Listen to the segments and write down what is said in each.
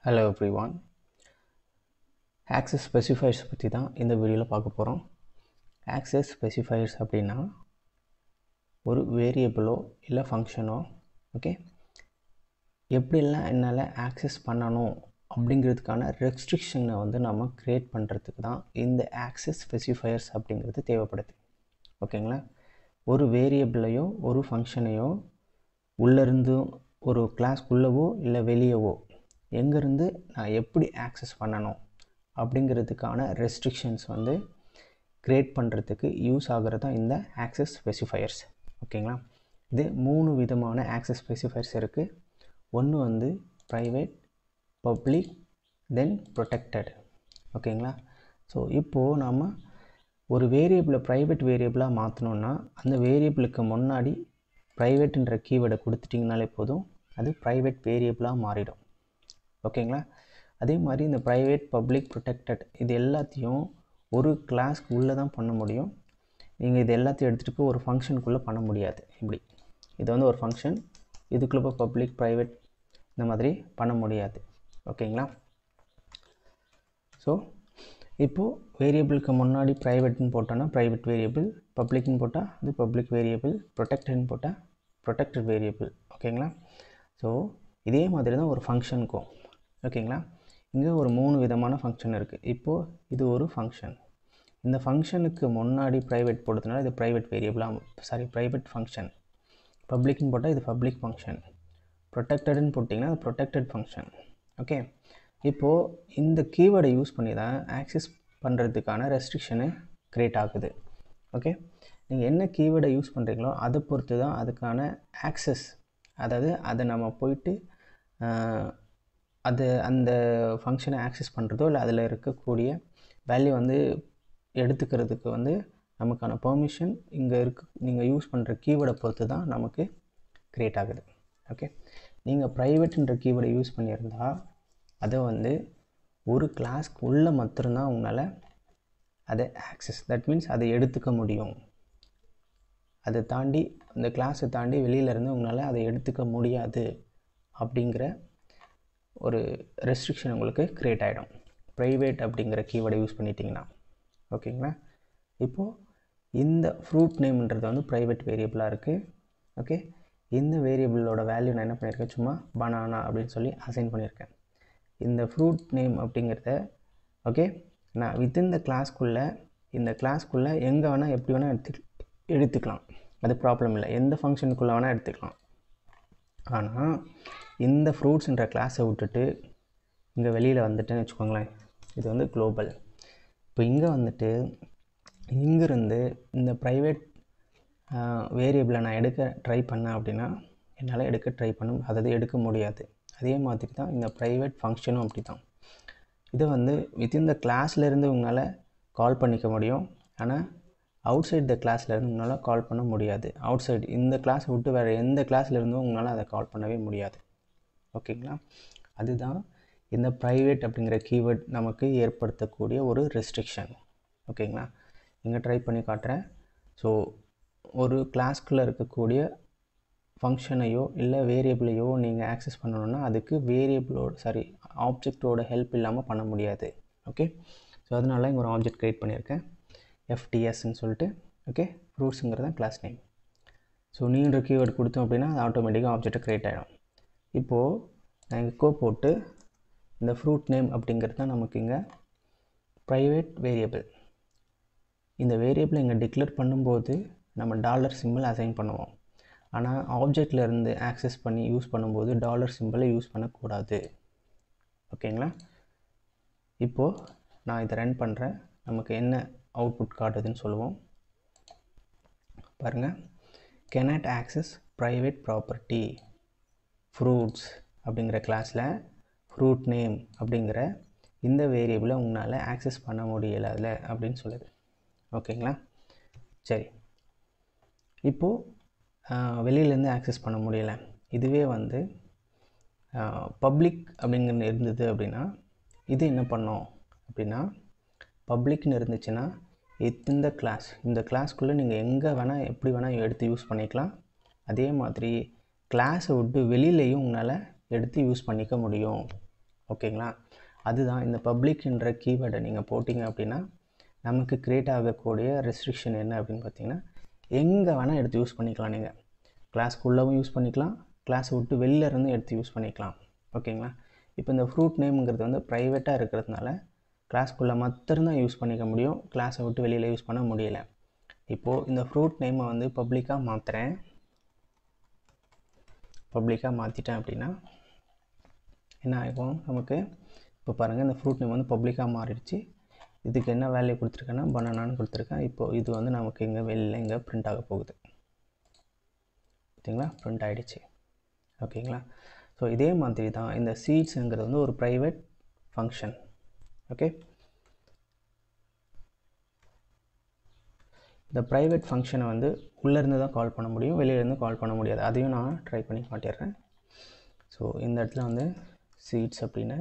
hello everyone access specifiers பற்றி தான் இந்த வீடியோவில் பார்க்க போகிறோம் ஆக்சஸ் ஸ்பெசிஃபையர்ஸ் அப்படின்னா ஒரு வேரியபிளோ இல்லை ஃபங்க்ஷனோ ஓகே எப்படிலாம் என்னால் ஆக்சஸ் பண்ணணும் அப்படிங்கிறதுக்கான ரெஸ்ட்ரிக்ஷனை வந்து நம்ம க்ரியேட் பண்ணுறதுக்கு தான் இந்த ஆக்சஸ் ஸ்பெசிஃபையர்ஸ் அப்படிங்கிறது தேவைப்படுது ஓகேங்களா ஒரு வேரியபிளையோ ஒரு ஃபங்க்ஷனையோ உள்ளேருந்து ஒரு கிளாஸ்க்குள்ளவோ இல்லை வெளியவோ எங்கேருந்து நான் எப்படி ஆக்சஸ் பண்ணணும் அப்படிங்கிறதுக்கான ரெஸ்ட்ரிக்ஷன்ஸ் வந்து க்ரியேட் பண்ணுறதுக்கு யூஸ் ஆகிறது தான் இந்த ஆக்சஸ் ஸ்பெசிஃபையர்ஸ் ஓகேங்களா இது மூணு விதமான ஆக்சஸ் ஸ்பெசிஃபையர்ஸ் இருக்குது ஒன்று வந்து ப்ரைவேட் பப்ளிக் தென் ப்ரொடெக்டட் ஓகேங்களா ஸோ இப்போது நாம் ஒரு வேரியபிளை ப்ரைவேட் வேரியபிளாக மாற்றணுன்னா அந்த வேரியபிளுக்கு முன்னாடி ப்ரைவேட்டுன்ற கீவேர்டை கொடுத்துட்டிங்கனாலே போதும் அது ப்ரைவேட் வேரியபிளாக மாறிடும் ஓகேங்களா அதே மாதிரி இந்த ப்ரைவேட் பப்ளிக் ப்ரொடெக்டட் இது எல்லாத்தையும் ஒரு கிளாஸ்க்கு உள்ளே தான் பண்ண முடியும் நீங்கள் இது எல்லாத்தையும் எடுத்துகிட்டு போய் ஒரு ஃபங்க்ஷனுக்குள்ளே பண்ண முடியாது இப்படி இது வந்து ஒரு ஃபங்க்ஷன் இதுக்குள்ளே போய் பப்ளிக் ப்ரைவேட் இந்த மாதிரி பண்ண முடியாது ஓகேங்களா ஸோ இப்போது வேரியபிளுக்கு முன்னாடி ப்ரைவேட்னு போட்டோன்னா ப்ரைவேட் வேரியபிள் பப்ளிக்னு போட்டால் அது பப்ளிக் வேரியபிள் ப்ரொடெக்டட்னு போட்டால் ப்ரொடெக்டட் வேரியபிள் ஓகேங்களா ஸோ இதே மாதிரி தான் ஒரு ஃபங்க்ஷனுக்கும் ஓகேங்களா இங்கே ஒரு மூணு விதமான ஃபங்க்ஷன் இருக்குது இப்போது இது ஒரு ஃபங்க்ஷன் இந்த ஃபங்க்ஷனுக்கு முன்னாடி ப்ரைவேட் போடுறதுனால இது ப்ரைவேட் வேரியபிளாக சாரி ப்ரைவேட் ஃபங்க்ஷன் பப்ளிக்னு போட்டால் இது பப்ளிக் ஃபங்க்ஷன் ப்ரொடெக்டட்னு போட்டிங்கன்னா அது ப்ரொடெக்டட் ஃபங்க்ஷன் ஓகே இப்போது இந்த கீவேர்டை யூஸ் பண்ணி தான் ஆக்சஸ் பண்ணுறதுக்கான ரெஸ்ட்ரிக்ஷனு க்ரியேட் ஆகுது ஓகே நீங்கள் என்ன கீவேர்டை யூஸ் பண்ணுறீங்களோ அதை பொறுத்து தான் அதுக்கான ஆக்சஸ் அதாவது அதை நம்ம போயிட்டு அது அந்த ஃபங்க்ஷனை ஆக்சஸ் பண்ணுறதோ இல்லை அதில் இருக்கக்கூடிய வேல்யூ வந்து எடுத்துக்கிறதுக்கு வந்து நமக்கான பெர்மிஷன் இங்கே இருக்க நீங்கள் யூஸ் பண்ணுற கீவேர்டை பொறுத்து தான் நமக்கு க்ரியேட் ஆகுது ஓகே நீங்கள் ப்ரைவேட்டுன்ற கீவேர்டை யூஸ் பண்ணியிருந்தால் அதை வந்து ஒரு கிளாஸ்க்கு உள்ளே மாத்திரம்தான் உங்களால் அதை ஆக்சஸ் தட் மீன்ஸ் அதை எடுத்துக்க முடியும் அதை தாண்டி அந்த கிளாஸை தாண்டி வெளியிலேருந்து உங்களால் அதை எடுத்துக்க முடியாது அப்படிங்கிற ஒரு ரெஸ்ட்ரிக்ஷன் உங்களுக்கு க்ரியேட் ஆகிடும் ப்ரைவேட் அப்படிங்கிற கீவேர்டை யூஸ் பண்ணிட்டீங்கன்னா ஓகேங்களா இப்போது இந்த ஃப்ரூட் நேம்ன்றது வந்து ப்ரைவேட் வேரியபிளாக இருக்குது ஓகே இந்த வேரியபிளோட வேல்யூ நான் என்ன பண்ணியிருக்கேன் சும்மா பனானா அப்படின்னு சொல்லி அசைன் பண்ணியிருக்கேன் இந்த ஃப்ரூட் நேம் அப்படிங்கிறத ஓகே நான் வித்தின் த கிளாஸ்க்குள்ளே இந்த கிளாஸ்க்குள்ளே எங்கே வேணால் எப்படி வேணால் எடுத்து எடுத்துக்கலாம் அது ப்ராப்ளம் இல்லை எந்த ஃபங்க்ஷனுக்குள்ளே வேணால் எடுத்துக்கலாம் ஆனால் இந்த ஃப்ரூட்ஸ்ன்ற கிளாஸை விட்டுட்டு இங்கே வெளியில் வந்துட்டேன்னு வச்சுக்கோங்களேன் இது வந்து குளோபல் இப்போ இங்கே வந்துட்டு இங்கேருந்து இந்த ப்ரைவேட் வேரியபிளை நான் எடுக்க ட்ரை பண்ணேன் அப்படின்னா என்னால் எடுக்க ட்ரை பண்ண அதாவது எடுக்க முடியாது அதே மாதிரி தான் இந்த ப்ரைவேட் ஃபங்க்ஷனும் அப்படி தான் இதை வந்து வித்தின் த கிளாஸ்லேருந்து உங்களால் கால் பண்ணிக்க முடியும் ஆனால் அவுட் சைட் த கிளாஸ்லேருந்து உங்களால் கால் பண்ண முடியாது அவுட் சைடு இந்த கிளாஸை விட்டு வேறு எந்த கிளாஸ்லேருந்தும் உங்களால் அதை கால் பண்ணவே முடியாது ஓகேங்களா அதுதான் இந்த ப்ரைவேட் அப்படிங்கிற கீவேர்ட் நமக்கு ஏற்படுத்தக்கூடிய ஒரு ரெஸ்ட்ரிக்ஷன் ஓகேங்களா இங்கே ட்ரை பண்ணி காட்டுறேன் ஸோ ஒரு கிளாஸ்க்குள்ளே இருக்கக்கூடிய ஃபங்க்ஷனையோ இல்லை வேரியபிளையோ நீங்கள் ஆக்சஸ் பண்ணணுன்னா அதுக்கு வேரியபிளோட சாரி ஆப்ஜெக்டோட ஹெல்ப் இல்லாமல் பண்ண முடியாது ஓகே ஸோ அதனால இங்கே ஒரு ஆப்ஜெக்ட் க்ரியேட் பண்ணியிருக்கேன் எஃப்டிஎஸ்ன்னு சொல்லிட்டு ஓகே ஃப்ரூட்ஸுங்கிறது தான் கிளாஸ் நேம் ஸோ நீன்ற கீவேர்டு கொடுத்தோம் அப்படின்னா அது ஆட்டோமேட்டிக்காக ஆப்ஜெக்டை க்ரியேட் ஆகிடும் இப்போது நான் இங்கே கோ போட்டு இந்த ஃப்ரூட் நேம் அப்படிங்கிறது தான் நமக்கு இங்கே ப்ரைவேட் வேரியபிள் இந்த வேரியபிளை இங்கே டிக்ளேர் பண்ணும்போது நம்ம டாலர் சிம்பிள் அசைன் பண்ணுவோம் ஆனால் ஆப்ஜெக்டில் இருந்து ஆக்சஸ் பண்ணி யூஸ் பண்ணும்போது டாலர் சிம்பிளை யூஸ் பண்ணக்கூடாது ஓகேங்களா இப்போது நான் இதை ரன் பண்ணுறேன் நமக்கு என்ன அவுட்புட் காட்டுதுன்னு சொல்லுவோம் பாருங்கள் cannot access private property fruits அப்படிங்கிற கிளாஸில் ஃப்ரூட் நேம் அப்படிங்கிற இந்த வேரியபிளை உங்களால் ஆக்சஸ் பண்ண முடியலை அதில் அப்படின்னு சொல்லுது ஓகேங்களா சரி இப்போது வெளியிலேருந்து ஆக்சஸ் பண்ண முடியலை இதுவே வந்து பப்ளிக் அப்படிங்கிற இருந்தது அப்படின்னா இது என்ன பண்ணோம் அப்படின்னா பப்ளிக்னு இருந்துச்சுன்னா இந்த கிளாஸ் இந்த கிளாஸ்க்குள்ளே நீங்கள் எங்கே வேணால் எப்படி வேணால் எடுத்து யூஸ் பண்ணிக்கலாம் அதே மாதிரி கிளாஸை விட்டு வெளியிலையும் உங்களால் எடுத்து யூஸ் பண்ணிக்க முடியும் ஓகேங்களா அதுதான் இந்த பப்ளிக்ன்ற கீவேர்டை நீங்கள் போட்டிங்க அப்படின்னா நமக்கு க்ரியேட் ஆகக்கூடிய ரெஸ்ட்ரிக்ஷன் என்ன அப்படின்னு பார்த்தீங்கன்னா எங்கே வேணால் எடுத்து யூஸ் பண்ணிக்கலாம் நீங்கள் கிளாஸ்க்குள்ளவும் யூஸ் பண்ணிக்கலாம் கிளாஸை விட்டு வெளில இருந்து எடுத்து யூஸ் பண்ணிக்கலாம் ஓகேங்களா இப்போ இந்த ஃப்ரூட் நேம்ங்கிறது வந்து ப்ரைவேட்டாக இருக்கிறதுனால கிளாஸ்க்குள்ளே மட்டும்தான் யூஸ் பண்ணிக்க முடியும் கிளாஸை விட்டு வெளியில் யூஸ் பண்ண முடியல இப்போது இந்த ஃப்ரூட் நேமை வந்து பப்ளிக்காக மாற்றுறேன் பப்ளிக்காக மாற்றிட்டேன் அப்படின்னா என்ன ஆகும் நமக்கு இப்போ பாருங்கள் இந்த ஃப்ரூட் நேம் வந்து பப்ளிக்காக மாறிடுச்சு இதுக்கு என்ன வேல்யூ கொடுத்துருக்கேன்னா பனானான்னு கொடுத்துருக்கேன் இப்போது இது வந்து நமக்கு இங்கே வெளியில் இங்கே பிரிண்ட் ஆக போகுது ஓகேங்களா பிரிண்ட் ஆகிடுச்சு ஓகேங்களா ஸோ இதே மாதிரி தான் இந்த சீட்ஸுங்கிறது வந்து ஒரு ப்ரைவேட் ஃபங்க்ஷன் ஓகே இந்த ப்ரைவேட் ஃபங்க்ஷனை வந்து உள்ளேருந்து தான் கால் பண்ண முடியும் வெளியிலேருந்து கால் பண்ண முடியாது அதையும் நான் ட்ரை பண்ணி காட்டிடுறேன் ஸோ இந்த இடத்துல வந்து சீட்ஸ் அப்படின்னு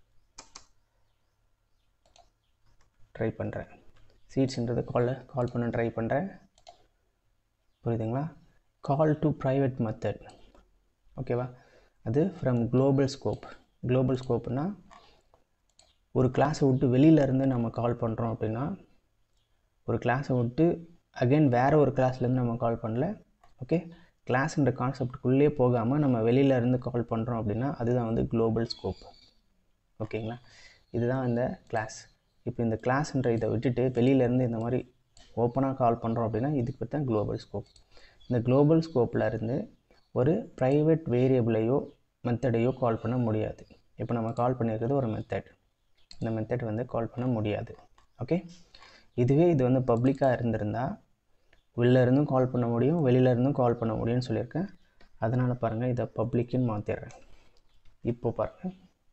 ட்ரை பண்ணுறேன் சீட்ஸ்ன்றதை கால் கால் பண்ண ட்ரை பண்ணுறேன் புரியுதுங்களா கால் டு ப்ரைவேட் மெத்தட் ஓகேவா அது ஃப்ரம் குளோபல் ஸ்கோப் குளோபல் ஸ்கோப்னா ஒரு கிளாஸை விட்டு வெளியிலேருந்து நம்ம கால் பண்ணுறோம் அப்படின்னா ஒரு கிளாஸை விட்டு அகைன் வேறு ஒரு கிளாஸ்லேருந்து நம்ம கால் பண்ணல ஓகே கிளாஸுன்ற கான்செப்டுக்குள்ளே போகாமல் நம்ம வெளியில இருந்து கால் பண்ணுறோம் அப்படின்னா அதுதான் வந்து குளோபல் ஸ்கோப் ஓகேங்களா இதுதான் இந்த கிளாஸ் இப்போ இந்த கிளாஸ்ன்ற இதை விட்டுட்டு வெளியிலேருந்து இந்த மாதிரி ஓப்பனாக கால் பண்ணுறோம் அப்படின்னா இதுக்கு பேர் தான் குளோபல் ஸ்கோப் இந்த குளோபல் ஸ்கோப்பில் இருந்து ஒரு ப்ரைவேட் வேரியபிளையோ மெத்தடையோ கால் பண்ண முடியாது இப்போ நம்ம கால் பண்ணியிருக்கிறது ஒரு மெத்தட் இந்த மெத்தட் வந்து கால் பண்ண முடியாது ஓகே இதுவே இது வந்து பப்ளிக்காக இருந்திருந்தால் உள்ளே இருந்தும் கால் பண்ண முடியும் வெளியில இருந்தும் கால் பண்ண முடியும்னு சொல்லியிருக்கேன் அதனால் பாருங்கள் இதை பப்ளிக்குன்னு மாற்றிடுறேன் இப்போ பாருங்கள்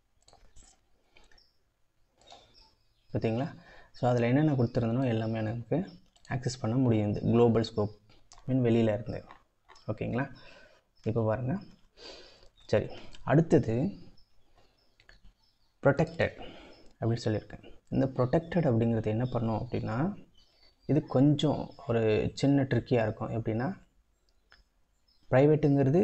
பார்த்தீங்களா ஸோ அதில் என்னென்ன கொடுத்துருந்தனோ எல்லாமே எனக்கு ஆக்சஸ் பண்ண முடியுது குளோபல் ஸ்கோப் மீன் வெளியில் இருந்து ஓகேங்களா இப்போ பாருங்கள் சரி அடுத்தது ப்ரொடெக்டட் அப்படின்னு சொல்லியிருக்கேன் இந்த ப்ரொடெக்டட் அப்படிங்கிறது என்ன பண்ணோம் அப்படின்னா இது கொஞ்சம் ஒரு சின்ன ட்ரிக்கியாக இருக்கும் எப்படின்னா ப்ரைவேட்டுங்கிறது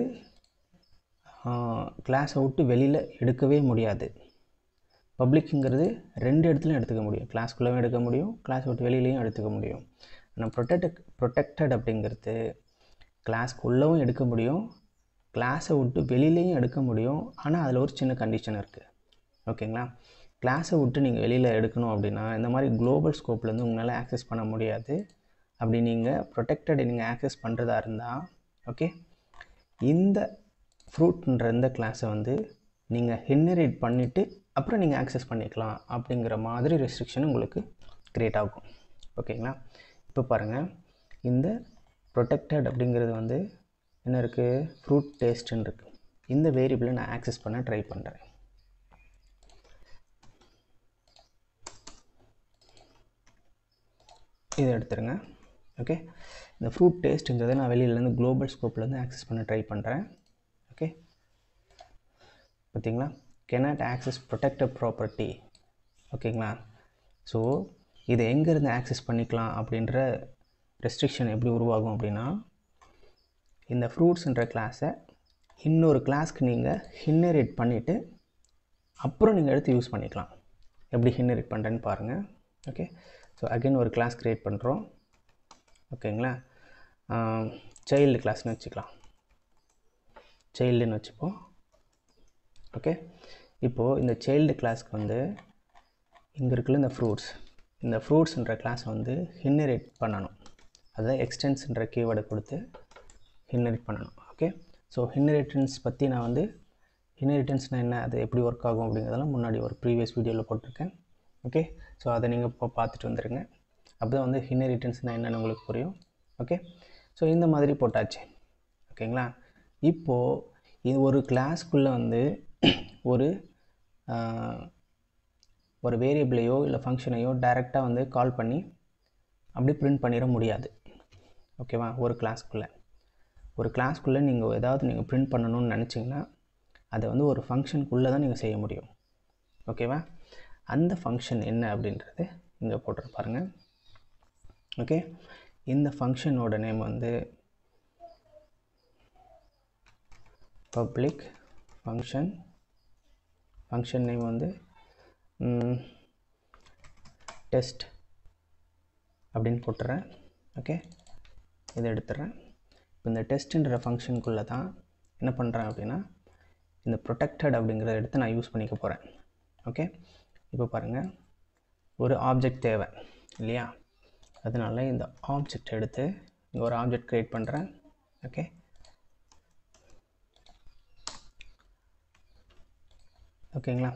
கிளாஸை விட்டு வெளியில் எடுக்கவே முடியாது பப்ளிக்குங்கிறது ரெண்டு இடத்துலையும் எடுத்துக்க முடியும் கிளாஸ்க்குள்ளேயும் எடுக்க முடியும் கிளாஸ் விட்டு வெளியிலையும் எடுத்துக்க முடியும் ஆனால் ப்ரொடெக்ட் ப்ரொடெக்டட் அப்படிங்கிறது கிளாஸ்க்குள்ளவும் எடுக்க முடியும் கிளாஸை விட்டு வெளியிலையும் எடுக்க முடியும் ஆனால் அதில் ஒரு சின்ன கண்டிஷன் இருக்குது ஓகேங்களா கிளாஸை விட்டு நீங்கள் வெளியில் எடுக்கணும் அப்படின்னா இந்த மாதிரி குளோபல் ஸ்கோப்லேருந்து உங்களால் ஆக்சஸ் பண்ண முடியாது அப்படி நீங்கள் ப்ரொடெக்டட் நீங்கள் ஆக்சஸ் பண்ணுறதா இருந்தால் ஓகே இந்த ஃப்ரூட்ன்ற இந்த கிளாஸை வந்து நீங்கள் ஹென்னரேட் பண்ணிவிட்டு அப்புறம் நீங்கள் ஆக்சஸ் பண்ணிக்கலாம் அப்படிங்கிற மாதிரி ரெஸ்ட்ரிக்ஷன் உங்களுக்கு க்ரியேட் ஆகும் ஓகேங்களா இப்போ பாருங்கள் இந்த ப்ரொடெக்டட் அப்படிங்கிறது வந்து என்ன இருக்குது ஃப்ரூட் டேஸ்ட்டுன்னு இருக்குது இந்த வேரியபிளை நான் ஆக்சஸ் பண்ண ட்ரை பண்ணுறேன் இதை எடுத்துருங்க ஓகே இந்த ஃப்ரூட் டேஸ்ட்டுங்கிறத நான் வெளியிலேருந்து குளோபல் ஸ்கோப்லேருந்து ஆக்சஸ் பண்ண ட்ரை பண்ணுறேன் ஓகே பார்த்தீங்களா கெனாட் ஆக்சஸ் ப்ரொடெக்டட் ப்ராப்பர்ட்டி ஓகேங்களா ஸோ இதை எங்கேருந்து ஆக்சஸ் பண்ணிக்கலாம் அப்படின்ற ரெஸ்ட்ரிக்ஷன் எப்படி உருவாகும் அப்படின்னா இந்த ஃப்ரூட்ஸுன்ற கிளாஸை இன்னொரு கிளாஸ்க்கு நீங்கள் ஹின்னரேட் பண்ணிவிட்டு அப்புறம் நீங்கள் எடுத்து யூஸ் பண்ணிக்கலாம் எப்படி ஹின்னரேட் பண்ணுறேன்னு பாருங்கள் ஓகே ஸோ அகைன் ஒரு கிளாஸ் க்ரியேட் பண்ணுறோம் ஓகேங்களா சைல்டு கிளாஸ்னு வச்சுக்கலாம் சைல்டுன்னு வச்சுப்போம் ஓகே இப்போது இந்த சைல்டு கிளாஸ்க்கு வந்து இங்கே இருக்குல்ல இந்த ஃப்ரூட்ஸ் இந்த ஃப்ரூட்ஸ்ன்ற கிளாஸை வந்து ஹின்னரேட் பண்ணணும் அதாவது எக்ஸ்டென்ஸ்ன்ற கீவேர்டை கொடுத்து ஹின்னரேட் பண்ணணும் ஓகே ஸோ ஹின்னரேட்டன்ஸ் பற்றி நான் வந்து ஹின்னரிட்டன்ஸ்னால் என்ன அது எப்படி ஒர்க் ஆகும் அப்படிங்கிறதெல்லாம் முன்னாடி ஒரு ப்ரீவியஸ் வீடியோவில் போட்டிருக்கேன் ஓகே ஸோ அதை நீங்கள் இப்போ பார்த்துட்டு வந்துடுங்க அப்போ தான் வந்து ஹின்னரிட்டன்ஸ்னால் என்னென்னு உங்களுக்கு புரியும் ஓகே ஸோ இந்த மாதிரி போட்டாச்சு ஓகேங்களா இப்போது இது ஒரு கிளாஸ்க்குள்ளே வந்து ஒரு ஒரு வேரியபிளையோ இல்லை ஃபங்க்ஷனையோ டைரெக்டாக வந்து கால் பண்ணி அப்படி பிரிண்ட் பண்ணிட முடியாது ஓகேவா ஒரு கிளாஸ்க்குள்ளே ஒரு கிளாஸ்க்குள்ளே நீங்கள் ஏதாவது நீங்கள் பிரிண்ட் பண்ணணும்னு நினச்சிங்கன்னா அதை வந்து ஒரு ஃபங்க்ஷனுக்குள்ளே தான் நீங்கள் செய்ய முடியும் ஓகேவா அந்த ஃபங்க்ஷன் என்ன அப்படின்றது இங்கே போட்டு பாருங்கள் ஓகே இந்த ஃபங்க்ஷனோட நேம் வந்து பப்ளிக் ஃபங்க்ஷன் ஃபங்க்ஷன் நேம் வந்து டெஸ்ட் அப்படின்னு போட்டுறேன் ஓகே இதை எடுத்துடுறேன் இப்போ இந்த டெஸ்ட்டுன்ற ஃபங்க்ஷனுக்குள்ளே தான் என்ன பண்ணுறேன் அப்படின்னா இந்த ப்ரொடெக்டட் அப்படிங்கிறத எடுத்து நான் யூஸ் பண்ணிக்க போகிறேன் ஓகே இப்போ பாருங்கள் ஒரு ஆப்ஜெக்ட் தேவை இல்லையா அதனால இந்த ஆப்ஜெக்ட் எடுத்து இங்கே ஒரு ஆப்ஜெக்ட் க்ரியேட் பண்ணுறேன் ஓகே ஓகேங்களா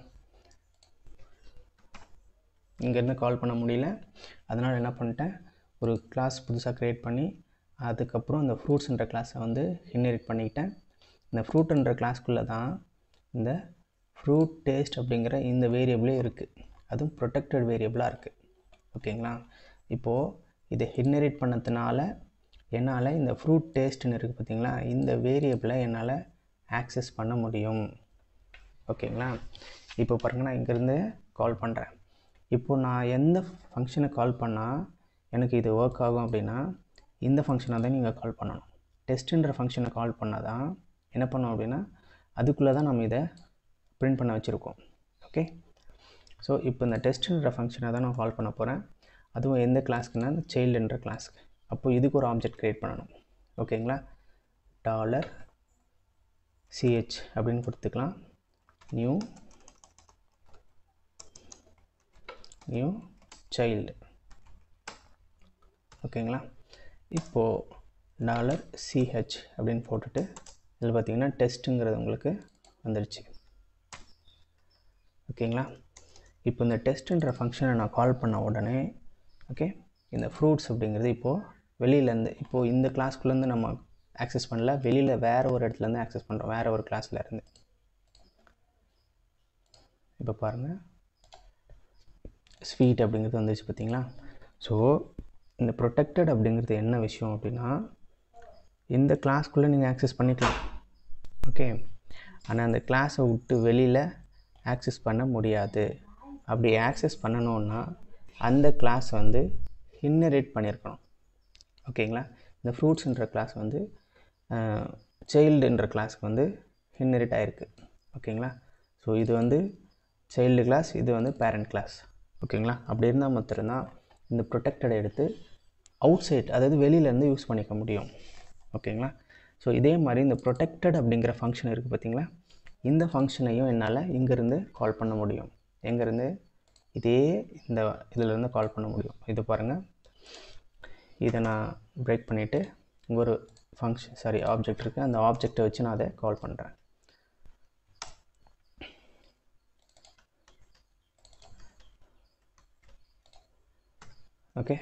இங்கேருந்து கால் பண்ண முடியல அதனால் என்ன பண்ணிட்டேன் ஒரு கிளாஸ் புதுசாக க்ரியேட் பண்ணி அதுக்கப்புறம் இந்த ஃப்ரூட்ஸ்ன்ற கிளாஸை வந்து இன்ஹெரிட் பண்ணிக்கிட்டேன் இந்த ஃப்ரூட்ன்ற கிளாஸ்க்குள்ளே தான் இந்த ஃப்ரூட் டேஸ்ட் அப்படிங்கிற இந்த வேரியபிளே இருக்குது அதுவும் ப்ரொடெக்டட் வேரியபிளாக இருக்குது ஓகேங்களா இப்போது இதை இன்ஹெரிட் பண்ணதுனால என்னால் இந்த ஃப்ரூட் டேஸ்ட்டுன்னு இருக்குது பார்த்தீங்களா இந்த வேரியபிளை என்னால் ஆக்சஸ் பண்ண முடியும் ஓகேங்களா இப்போ பாருங்கள் நான் இங்கேருந்து கால் பண்ணுறேன் இப்போ நான் எந்த ஃபங்க்ஷனை கால் பண்ணால் எனக்கு இது ஒர்க் ஆகும் அப்படின்னா இந்த ஃபங்க்ஷனை தான் நீங்கள் கால் பண்ணணும் டெஸ்ட்டுன்ற ஃபங்க்ஷனை கால் பண்ணால் தான் என்ன பண்ணோம் அப்படின்னா அதுக்குள்ளே தான் நம்ம இதை பிரிண்ட் பண்ண வச்சுருக்கோம் ஓகே ஸோ இப்போ இந்த டெஸ்ட்டுன்ற ஃபங்க்ஷனை தான் நான் கால் பண்ண போகிறேன் அதுவும் எந்த கிளாஸ்க்குன்னா இந்த சைல்டுன்ற கிளாஸ்க்கு அப்போது இதுக்கு ஒரு ஆப்ஜெக்ட் க்ரியேட் பண்ணணும் ஓகேங்களா டாலர் சிஹெச் அப்படின்னு கொடுத்துக்கலாம் நியூ நியூ சைல்டு ஓகேங்களா இப்போது டாலர் சிஹெச் அப்படின்னு போட்டுட்டு இதில் பார்த்தீங்கன்னா டெஸ்ட்டுங்கிறது உங்களுக்கு வந்துடுச்சு ஓகேங்களா இப்போ இந்த டெஸ்ட்டுன்ற ஃபங்க்ஷனை நான் கால் பண்ண உடனே ஓகே இந்த ஃப்ரூட்ஸ் அப்படிங்கிறது இப்போது வெளியிலேருந்து இப்போது இந்த கிளாஸ்க்குள்ளேருந்து நம்ம ஆக்சஸ் பண்ணல வெளியில் வேறு ஒரு இடத்துலேருந்து ஆக்சஸ் பண்ணுறோம் வேறு ஒரு கிளாஸில் இருந்து இப்போ பாருங்கள் ஸ்வீட் அப்படிங்கிறது வந்துச்சு பார்த்தீங்களா ஸோ இந்த ப்ரொடெக்டட் அப்படிங்கிறது என்ன விஷயம் அப்படின்னா இந்த கிளாஸ்க்குள்ளே நீங்கள் ஆக்சஸ் பண்ணிக்கலாம் ஓகே ஆனால் அந்த கிளாஸை விட்டு வெளியில் ஆக்சஸ் பண்ண முடியாது அப்படி ஆக்சஸ் பண்ணணுன்னா அந்த கிளாஸ் வந்து இன்னரேட் பண்ணியிருக்கணும் ஓகேங்களா இந்த ஃப்ரூட்ஸுன்ற கிளாஸ் வந்து சைல்டுன்ற கிளாஸ்க்கு வந்து இன்னரேட் ஆகிருக்கு ஓகேங்களா ஸோ இது வந்து சைல்டு கிளாஸ் இது வந்து பேரண்ட் கிளாஸ் ஓகேங்களா அப்படி இருந்தால் மாத்திரம்தான் இந்த ப்ரொடெக்டடை எடுத்து அவுட் சைட் அதாவது வெளியிலேருந்து யூஸ் பண்ணிக்க முடியும் ஓகேங்களா ஸோ இதே மாதிரி இந்த ப்ரொடெக்டட் அப்படிங்கிற ஃபங்க்ஷன் இருக்குது பார்த்தீங்களா இந்த ஃபங்க்ஷனையும் என்னால் இங்கேருந்து கால் பண்ண முடியும் எங்கேருந்து இதே இந்த இதிலேருந்து கால் பண்ண முடியும் இது பாருங்கள் இதை நான் பிரேக் பண்ணிவிட்டு இங்கே ஒரு ஃபங்க்ஷன் சாரி ஆப்ஜெக்ட் இருக்குது அந்த ஆப்ஜெக்டை வச்சு நான் அதை கால் பண்ணுறேன் ஓகே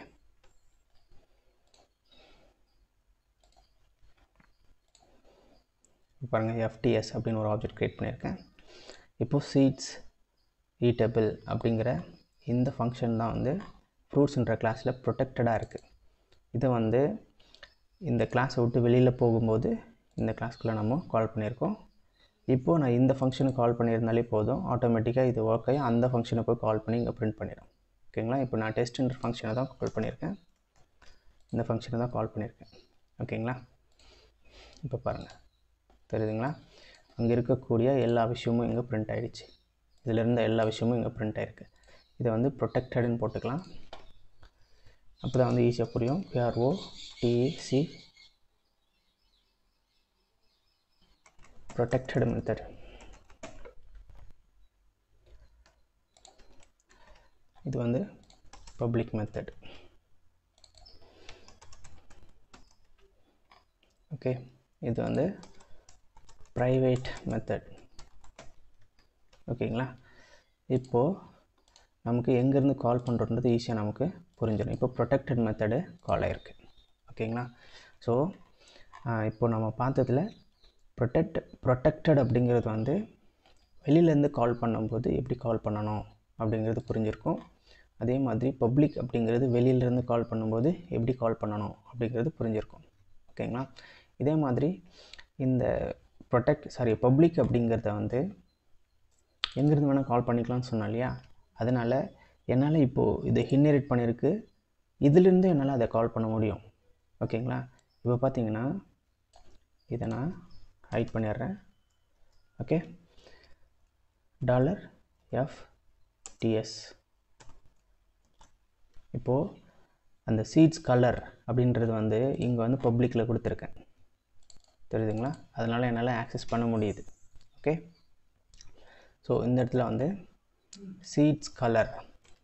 பாருங்கள் எஃப்டிஎஸ் அப்படின்னு ஒரு ஆப்ஜெக்ட் க்ரியேட் பண்ணியிருக்கேன் இப்போது சீட்ஸ் ஈட்டபிள் அப்படிங்கிற இந்த ஃபங்க்ஷன் தான் வந்து ஃப்ரூட்ஸுன்ற கிளாஸில் ப்ரொடெக்டடாக இருக்குது இதை வந்து இந்த கிளாஸை விட்டு வெளியில் போகும்போது இந்த கிளாஸ்க்குள்ளே நம்ம கால் பண்ணியிருக்கோம் இப்போது நான் இந்த ஃபங்க்ஷனுக்கு கால் பண்ணியிருந்தாலே போதும் ஆட்டோமேட்டிக்காக இது ஒர்க் ஆகி அந்த ஃபங்க்ஷனுக்கு கால் பண்ணி இங்கே பிரிண்ட் பண்ணிடும் ஓகேங்களா இப்போ நான் டெஸ்ட்டுன்ற ஃபங்க்ஷனை தான் கால் பண்ணியிருக்கேன் இந்த ஃபங்க்ஷனை தான் கால் பண்ணியிருக்கேன் ஓகேங்களா இப்போ பாருங்கள் தெரியுதுங்களா அங்கே இருக்கக்கூடிய எல்லா விஷயமும் இங்கே பிரிண்ட் ஆகிடுச்சு இதில் இருந்த எல்லா விஷயமும் இங்கே பிரிண்ட் ஆகிருக்கு இதை வந்து ப்ரொடெக்டடுன்னு போட்டுக்கலாம் அப்போ தான் வந்து ஈஸியாக புரியும் பிஆர்ஓ டிசி ப்ரொடெக்டட் மெத்தட் இது வந்து பப்ளிக் மெத்தட் ஓகே இது வந்து ப்ரைவேட் மெத்தட் ஓகேங்களா இப்போது நமக்கு எங்கேருந்து கால் பண்ணுறோன்றது ஈஸியாக நமக்கு புரிஞ்சிடும் இப்போ ப்ரொடெக்டட் மெத்தடு கால் ஆகிருக்கு ஓகேங்களா ஸோ இப்போ நம்ம பார்த்ததில் ப்ரொடெக்ட் ப்ரொடெக்டட் அப்படிங்கிறது வந்து வெளியிலேருந்து கால் பண்ணும்போது எப்படி கால் பண்ணணும் அப்படிங்கிறது புரிஞ்சிருக்கும் அதே மாதிரி பப்ளிக் அப்படிங்கிறது வெளியிலேருந்து கால் பண்ணும்போது எப்படி கால் பண்ணணும் அப்படிங்கிறது புரிஞ்சிருக்கும் ஓகேங்களா இதே மாதிரி இந்த ப்ரொடெக்ட் சாரி பப்ளிக் அப்படிங்கிறத வந்து எங்கேருந்து வேணால் கால் பண்ணிக்கலாம்னு சொன்னேன் இல்லையா அதனால் என்னால் இப்போது இதை இன்ஹெரிட் பண்ணியிருக்கு இதிலிருந்து என்னால் அதை கால் பண்ண முடியும் ஓகேங்களா இப்போ பார்த்தீங்கன்னா இதை நான் ஹைட் பண்ணிடுறேன் ஓகே டாலர் எஃப் டிஎஸ் இப்போது அந்த சீட்ஸ் கலர் அப்படின்றது வந்து இங்கே வந்து பப்ளிக்கில் கொடுத்துருக்கேன் தெரியுதுங்களா அதனால் என்னால் ஆக்சஸ் பண்ண முடியுது ஓகே ஸோ இந்த இடத்துல வந்து சீட்ஸ் கலர்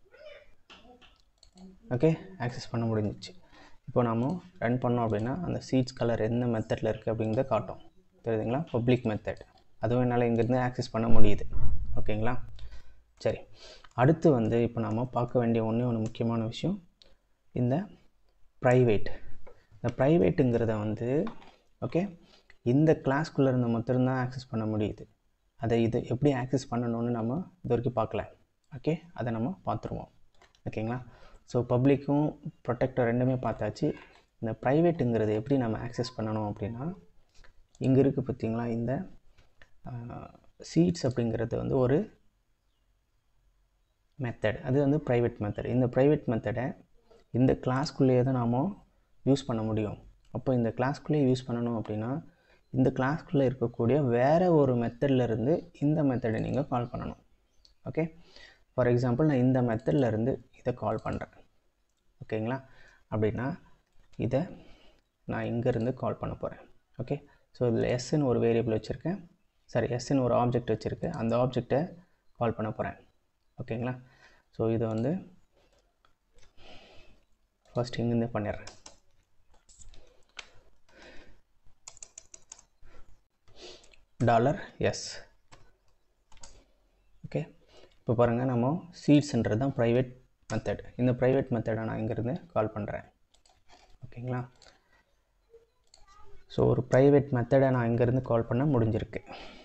ஓகே ஆக்சஸ் பண்ண முடிஞ்சிச்சு இப்போ நாம ரன் பண்ணோம் அப்படின்னா அந்த சீட்ஸ் கலர் எந்த மெத்தடில் இருக்குது அப்படிங்கிறத காட்டும் தெரியுதுங்களா பப்ளிக் மெத்தட் அதுவும் என்னால் இங்கேருந்து ஆக்சஸ் பண்ண முடியுது ஓகேங்களா சரி அடுத்து வந்து இப்போ நாம் பார்க்க வேண்டிய ஒன்றே ஒன்று முக்கியமான விஷயம் இந்த ப்ரைவேட் இந்த ப்ரைவேட்டுங்கிறத வந்து ஓகே இந்த கிளாஸ்க்குள்ளே இருந்த மட்டும்தான் ஆக்சஸ் பண்ண முடியுது அதை இது எப்படி ஆக்சஸ் பண்ணணும்னு நம்ம இது வரைக்கும் பார்க்கல ஓகே அதை நம்ம பார்த்துருவோம் ஓகேங்களா ஸோ பப்ளிக்கும் ப்ரொடெக்டர் ரெண்டுமே பார்த்தாச்சு இந்த ப்ரைவேட்டுங்கிறது எப்படி நம்ம ஆக்சஸ் பண்ணணும் அப்படின்னா இங்கே இருக்குது பார்த்தீங்களா இந்த சீட்ஸ் அப்படிங்கிறது வந்து ஒரு மெத்தட் அது வந்து ப்ரைவேட் மெத்தட் இந்த ப்ரைவேட் மெத்தடை இந்த கிளாஸ்க்குள்ளேயே தான் நாம் யூஸ் பண்ண முடியும் அப்போ இந்த கிளாஸ்க்குள்ளேயே யூஸ் பண்ணணும் அப்படின்னா இந்த கிளாஸ்க்குள்ளே இருக்கக்கூடிய வேறு ஒரு மெத்தடில் இருந்து இந்த மெத்தடை நீங்கள் கால் பண்ணணும் ஓகே ஃபார் எக்ஸாம்பிள் நான் இந்த மெத்தடில் இருந்து இதை கால் பண்ணுறேன் ஓகேங்களா அப்படின்னா இதை நான் இங்கேருந்து கால் பண்ண போகிறேன் ஓகே ஸோ இதில் எஸ்ன்னு ஒரு வேரியபிள் வச்சுருக்கேன் சாரி எஸ்ன்னு ஒரு ஆப்ஜெக்ட் வச்சுருக்கேன் அந்த ஆப்ஜெக்டை கால் பண்ண போகிறேன் ஓகேங்களா ஸோ இதை வந்து ஃபஸ்ட் இங்கேருந்தே பண்ணிடுறேன் டாலர் எஸ் ஓகே இப்போ பாருங்கள் நம்ம சீட்ஸ்ன்றது தான் ப்ரைவேட் மெத்தட் இந்த ப்ரைவேட் மெத்தடை நான் இங்கேருந்து கால் பண்ணுறேன் ஓகேங்களா ஸோ ஒரு ப்ரைவேட் மெத்தடை நான் இங்கேருந்து கால் பண்ண முடிஞ்சிருக்கு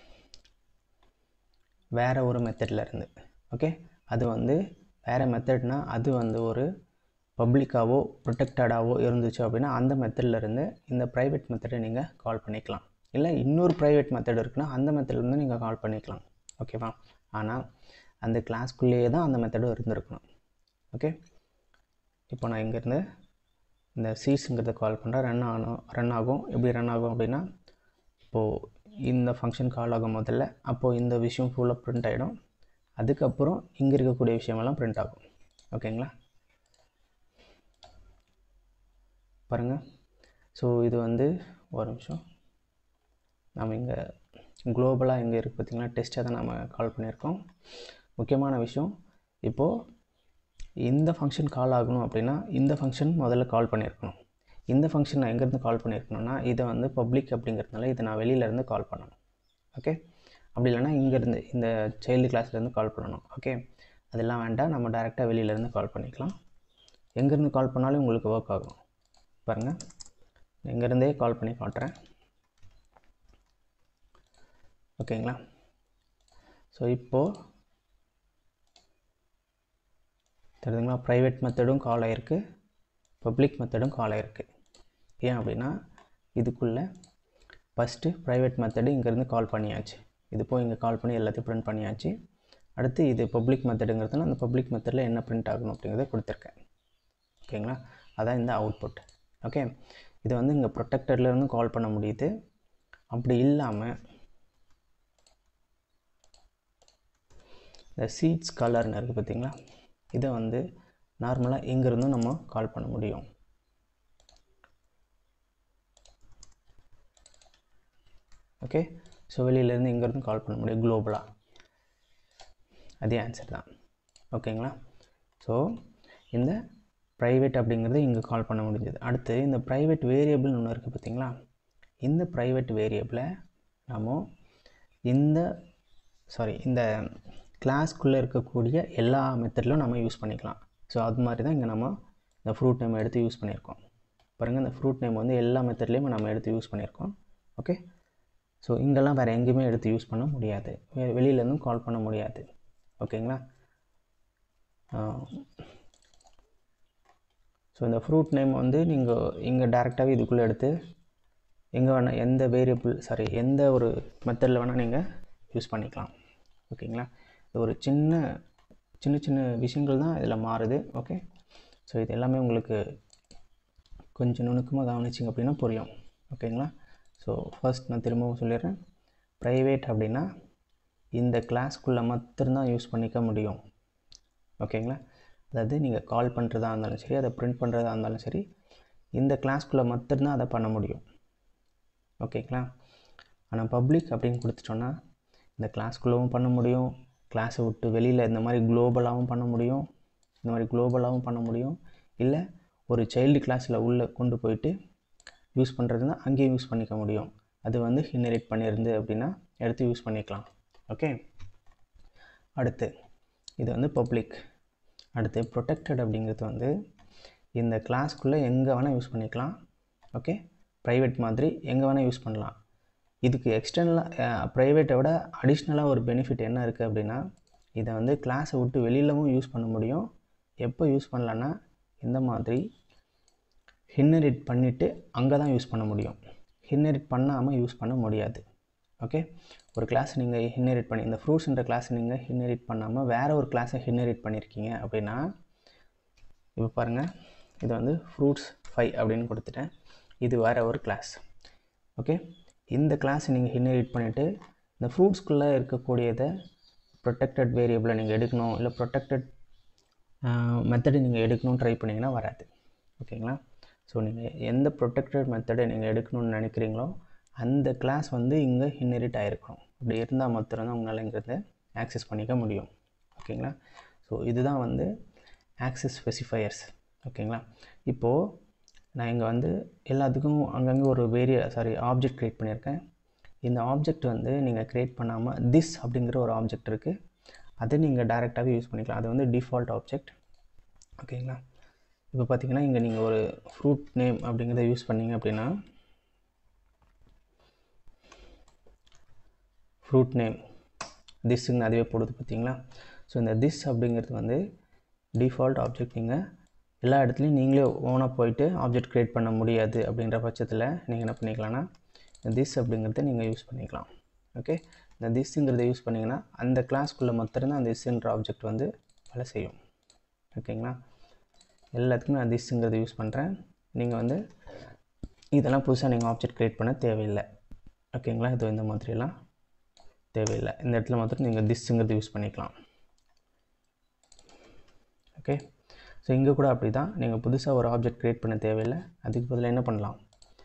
வேறு ஒரு மெத்தடில் இருந்து ஓகே அது வந்து வேறு மெத்தட்னால் அது வந்து ஒரு பப்ளிக்காவோ ப்ரொடெக்டடாகவோ இருந்துச்சு அப்படின்னா அந்த மெத்தடில் இருந்து இந்த ப்ரைவேட் மெத்தடை நீங்கள் கால் பண்ணிக்கலாம் இல்லை இன்னொரு ப்ரைவேட் மெத்தட் இருக்குன்னா அந்த மெத்தட்லேருந்து நீங்கள் கால் பண்ணிக்கலாம் ஓகேவா ஆனால் அந்த கிளாஸ்க்குள்ளேயே தான் அந்த மெத்தடும் இருந்திருக்கணும் ஓகே இப்போ நான் இங்கேருந்து இந்த சீட்ஸுங்கிறத கால் பண்ணுறேன் ரன் ஆகணும் ரன் ஆகும் எப்படி ரன் ஆகும் அப்படின்னா இப்போது இந்த ஃபங்க்ஷன் கால் ஆகும் முதல்ல அப்போது இந்த விஷயம் ஃபுல்லாக ப்ரிண்ட் ஆகிடும் அதுக்கப்புறம் இங்கே இருக்கக்கூடிய விஷயமெல்லாம் ப்ரிண்ட் ஆகும் ஓகேங்களா பாருங்கள் ஸோ இது வந்து ஒரு நிமிஷம் நம்ம இங்கே குளோபலாக இங்கே இருக்குது பார்த்திங்கன்னா டெஸ்ட்டை தான் நம்ம கால் பண்ணியிருக்கோம் முக்கியமான விஷயம் இப்போது இந்த ஃபங்க்ஷன் கால் ஆகணும் அப்படின்னா இந்த ஃபங்க்ஷன் முதல்ல கால் பண்ணியிருக்கணும் இந்த ஃபங்க்ஷன் நான் எங்கேருந்து கால் பண்ணியிருக்கணும்னா இதை வந்து பப்ளிக் அப்படிங்கிறதுனால இதை நான் வெளியிலேருந்து கால் பண்ணணும் ஓகே அப்படி இல்லைனா இங்கேருந்து இந்த சைல்டு கிளாஸ்லேருந்து கால் பண்ணணும் ஓகே அதெல்லாம் வேண்டாம் நம்ம டேரெக்டாக வெளியிலேருந்து கால் பண்ணிக்கலாம் எங்கேருந்து கால் பண்ணாலும் உங்களுக்கு ஒர்க் ஆகும் பாருங்கள் இங்கேருந்தே கால் பண்ணி காட்டுறேன் ஓகேங்களா ஸோ இப்போது தெரியுதுங்களா ப்ரைவேட் மெத்தடும் கால் ஆகிருக்கு பப்ளிக் மெத்தடும் கால் ஆகிருக்கு ஏன் அப்படின்னா இதுக்குள்ளே ஃபஸ்ட்டு ப்ரைவேட் மெத்தடு இங்கேருந்து கால் பண்ணியாச்சு இது போய் இங்கே கால் பண்ணி எல்லாத்தையும் ப்ரிண்ட் பண்ணியாச்சு அடுத்து இது பப்ளிக் மெத்தடுங்கிறதுனால அந்த பப்ளிக் மெத்தடில் என்ன பிரிண்ட் ஆகணும் அப்படிங்கிறத கொடுத்துருக்கேன் ஓகேங்களா அதான் இந்த அவுட்புட் ஓகே இது வந்து இங்கே ப்ரொடெக்டர்லேருந்து கால் பண்ண முடியுது அப்படி இல்லாமல் இந்த சீட்ஸ் கலர்னு இருக்குது பார்த்தீங்களா இதை வந்து நார்மலாக எங்கேருந்தும் நம்ம கால் பண்ண முடியும் ஓகே ஸோ வெளியிலேருந்து இங்கேருந்து கால் பண்ண முடியும் குளோபலாக அதே ஆன்சர் தான் ஓகேங்களா ஸோ இந்த ப்ரைவேட் அப்படிங்கிறது இங்கே கால் பண்ண முடிஞ்சது அடுத்து இந்த ப்ரைவேட் வேரியபிள்னு ஒன்று இருக்குது பார்த்தீங்களா இந்த ப்ரைவேட் வேரியபிளை நம்ம இந்த சாரி இந்த கிளாஸ்க்குள்ளே இருக்கக்கூடிய எல்லா மெத்தட்லையும் நம்ம யூஸ் பண்ணிக்கலாம் ஸோ அது மாதிரி தான் இங்கே நம்ம இந்த ஃப்ரூட் நேம் எடுத்து யூஸ் பண்ணியிருக்கோம் பாருங்கள் இந்த ஃப்ரூட் நேம் வந்து எல்லா மெத்தட்லேயும் நம்ம எடுத்து யூஸ் பண்ணியிருக்கோம் ஓகே ஸோ இங்கெல்லாம் வேறு எங்கேயுமே எடுத்து யூஸ் பண்ண முடியாது வெ வெளியிலேருந்தும் கால் பண்ண முடியாது ஓகேங்களா ஸோ இந்த ஃப்ரூட் நேம் வந்து நீங்கள் இங்கே டேரெக்டாகவே இதுக்குள்ளே எடுத்து எங்கே வேணால் எந்த வேரியபிள் சாரி எந்த ஒரு மெத்தடில் வேணால் நீங்கள் யூஸ் பண்ணிக்கலாம் ஓகேங்களா இது ஒரு சின்ன சின்ன சின்ன விஷயங்கள் தான் இதில் மாறுது ஓகே ஸோ இது எல்லாமே உங்களுக்கு கொஞ்சம் நுணுக்கமாக கவனிச்சிங்க அப்படின்னா புரியும் ஓகேங்களா ஸோ ஃபர்ஸ்ட் நான் திரும்பவும் சொல்லிடுறேன் ப்ரைவேட் அப்படின்னா இந்த கிளாஸ்க்குள்ளே மட்டும்தான் யூஸ் பண்ணிக்க முடியும் ஓகேங்களா அதாவது நீங்கள் கால் பண்ணுறதா இருந்தாலும் சரி அதை பிரிண்ட் பண்ணுறதா இருந்தாலும் சரி இந்த கிளாஸ்க்குள்ளே மட்டும்தான் அதை பண்ண முடியும் ஓகேங்களா ஆனால் பப்ளிக் அப்படின்னு கொடுத்துட்டோன்னா இந்த கிளாஸ்க்குள்ளவும் பண்ண முடியும் கிளாஸை விட்டு வெளியில் இந்த மாதிரி குளோபலாகவும் பண்ண முடியும் இந்த மாதிரி குளோபலாகவும் பண்ண முடியும் இல்லை ஒரு சைல்டு கிளாஸில் உள்ளே கொண்டு போயிட்டு யூஸ் பண்ணுறதுனா அங்கேயும் யூஸ் பண்ணிக்க முடியும் அது வந்து இன்ஹெரிட் பண்ணியிருந்து அப்படின்னா எடுத்து யூஸ் பண்ணிக்கலாம் ஓகே அடுத்து இது வந்து பப்ளிக் அடுத்து ப்ரொடெக்டட் அப்படிங்கிறது வந்து இந்த கிளாஸ்க்குள்ளே எங்கே வேணால் யூஸ் பண்ணிக்கலாம் ஓகே ப்ரைவேட் மாதிரி எங்கே வேணால் யூஸ் பண்ணலாம் இதுக்கு எக்ஸ்டர்னலாக ப்ரைவேட்டை விட அடிஷ்னலாக ஒரு பெனிஃபிட் என்ன இருக்குது அப்படின்னா இதை வந்து கிளாஸை விட்டு வெளியிலவும் யூஸ் பண்ண முடியும் எப்போ யூஸ் பண்ணலான்னா இந்த மாதிரி ஹின்னரிட் பண்ணிவிட்டு அங்கே தான் யூஸ் பண்ண முடியும் ஹின்னரிட் பண்ணாமல் யூஸ் பண்ண முடியாது ஓகே ஒரு கிளாஸ் நீங்கள் ஹின்னரிட் பண்ணி இந்த ஃப்ரூட்ஸ்ன்ற கிளாஸ் நீங்கள் ஹின்னரிட் பண்ணாமல் வேறு ஒரு கிளாஸை ஹின்னரிட் பண்ணியிருக்கீங்க அப்படின்னா இப்போ பாருங்கள் இது வந்து ஃப்ரூட்ஸ் ஃபைவ் அப்படின்னு கொடுத்துட்டேன் இது வேறு ஒரு கிளாஸ் ஓகே இந்த கிளாஸை நீங்கள் ஹின்னரிட் பண்ணிவிட்டு இந்த ஃப்ரூட்ஸ்குள்ளே இருக்கக்கூடியதை ப்ரொடெக்டட் வேரியபிளை நீங்கள் எடுக்கணும் இல்லை ப்ரொடெக்டட் மெத்தடு நீங்கள் எடுக்கணும்னு ட்ரை பண்ணிங்கன்னா வராது ஓகேங்களா ஸோ நீங்கள் எந்த ப்ரொடெக்டட் மெத்தடை நீங்கள் எடுக்கணும்னு நினைக்கிறீங்களோ அந்த கிளாஸ் வந்து இங்கே இன்ஹெரிட் ஆகிருக்கணும் அப்படி இருந்தால் மாத்திரம்தான் உங்களால் இங்கிறத ஆக்சஸ் பண்ணிக்க முடியும் ஓகேங்களா ஸோ இதுதான் வந்து ஆக்சஸ் ஸ்பெசிஃபையர்ஸ் ஓகேங்களா இப்போது நான் இங்கே வந்து எல்லாத்துக்கும் அங்கங்கே ஒரு வேரிய சாரி ஆப்ஜெக்ட் க்ரியேட் பண்ணியிருக்கேன் இந்த ஆப்ஜெக்ட் வந்து நீங்கள் க்ரியேட் பண்ணாமல் திஸ் அப்படிங்கிற ஒரு ஆப்ஜெக்ட் இருக்குது அதை நீங்கள் டேரெக்டாகவே யூஸ் பண்ணிக்கலாம் அது வந்து டிஃபால்ட் ஆப்ஜெக்ட் ஓகேங்களா இப்போ பார்த்தீங்கன்னா இங்கே நீங்கள் ஒரு ஃப்ரூட் நேம் அப்படிங்கிறத யூஸ் பண்ணீங்க அப்படின்னா ஃப்ரூட் நேம் திஸ்ஸுங்க அதுவே போடுது பார்த்தீங்களா ஸோ இந்த திஸ் அப்படிங்கிறது வந்து டிஃபால்ட் ஆப்ஜெக்ட் நீங்கள் எல்லா இடத்துலையும் நீங்களே ஓனாக போயிட்டு ஆப்ஜெக்ட் க்ரியேட் பண்ண முடியாது அப்படின்ற பட்சத்தில் நீங்கள் என்ன பண்ணிக்கலாம்னா இந்த திஸ் அப்படிங்கிறத நீங்கள் யூஸ் பண்ணிக்கலாம் ஓகே இந்த திஸ்ஸுங்கிறத யூஸ் பண்ணிங்கன்னா அந்த கிளாஸ்க்குள்ளே மாத்திரம்தான் அந்த திஸ்ன்ற ஆப்ஜெக்ட் வந்து வேலை செய்யும் ஓகேங்களா எல்லாத்துக்குமே நான் திஸ்ஸுங்கிறத யூஸ் பண்ணுறேன் நீங்கள் வந்து இதெல்லாம் புதுசாக நீங்கள் ஆப்ஜெக்ட் க்ரியேட் பண்ண தேவையில்லை ஓகேங்களா இது இந்த மாதிரிலாம் தேவையில்லை இந்த இடத்துல மாத்திரம் நீங்கள் திஸ்ஸுங்கிறது யூஸ் பண்ணிக்கலாம் ஓகே ஸோ இங்கே கூட அப்படி தான் நீங்கள் புதுசாக ஒரு ஆப்ஜெக்ட் க்ரியேட் பண்ண தேவையில்லை அதுக்கு பதிலாக என்ன பண்ணலாம்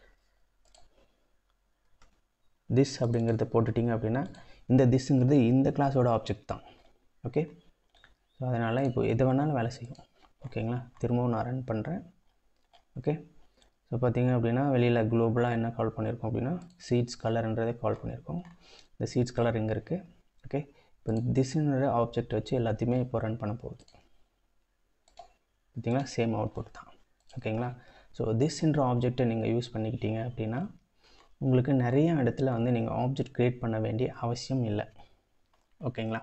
திஸ் அப்படிங்கிறத போட்டுட்டிங்க அப்படின்னா இந்த திஸ்ஸுங்கிறது இந்த கிளாஸோட ஆப்ஜெக்ட் தான் ஓகே ஸோ அதனால் இப்போ எது வேணாலும் வேலை செய்யும் ஓகேங்களா திரும்பவும் நான் ரன் பண்ணுறேன் ஓகே ஸோ பார்த்தீங்க அப்படின்னா வெளியில் குளோபலாக என்ன கால் பண்ணியிருக்கோம் அப்படின்னா சீட்ஸ் கலர்ன்றதை கால் பண்ணியிருக்கோம் இந்த சீட்ஸ் கலர் இங்கே இருக்குது ஓகே இப்போ இந்த திஸ்ன்ற ஆப்ஜெக்ட் வச்சு எல்லாத்தையுமே இப்போ ரன் பண்ண போகுது பார்த்தீங்களா சேம் அவுட்புட் தான் ஓகேங்களா ஸோ திஸ்ன்ற ஆப்ஜெக்டை நீங்கள் யூஸ் பண்ணிக்கிட்டீங்க அப்படின்னா உங்களுக்கு நிறைய இடத்துல வந்து நீங்கள் ஆப்ஜெக்ட் க்ரியேட் பண்ண வேண்டிய அவசியம் இல்லை ஓகேங்களா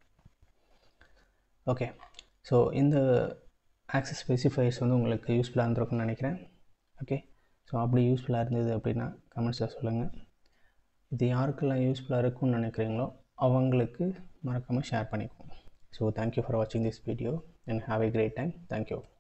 ஓகே ஸோ இந்த ஆக்சஸ் ஸ்பெசிஃபைஸ் வந்து உங்களுக்கு யூஸ்ஃபுல்லாக இருந்திருக்கும்னு நினைக்கிறேன் ஓகே ஸோ அப்படி யூஸ்ஃபுல்லாக இருந்தது அப்படின்னா கமெண்ட்ஸில் சொல்லுங்கள் இது யாருக்கெல்லாம் யூஸ்ஃபுல்லாக இருக்கும்னு நினைக்கிறீங்களோ அவங்களுக்கு மறக்காமல் ஷேர் பண்ணிக்கோங்க ஸோ தேங்க்யூ ஃபார் வாட்சிங் this video and have a great time thank you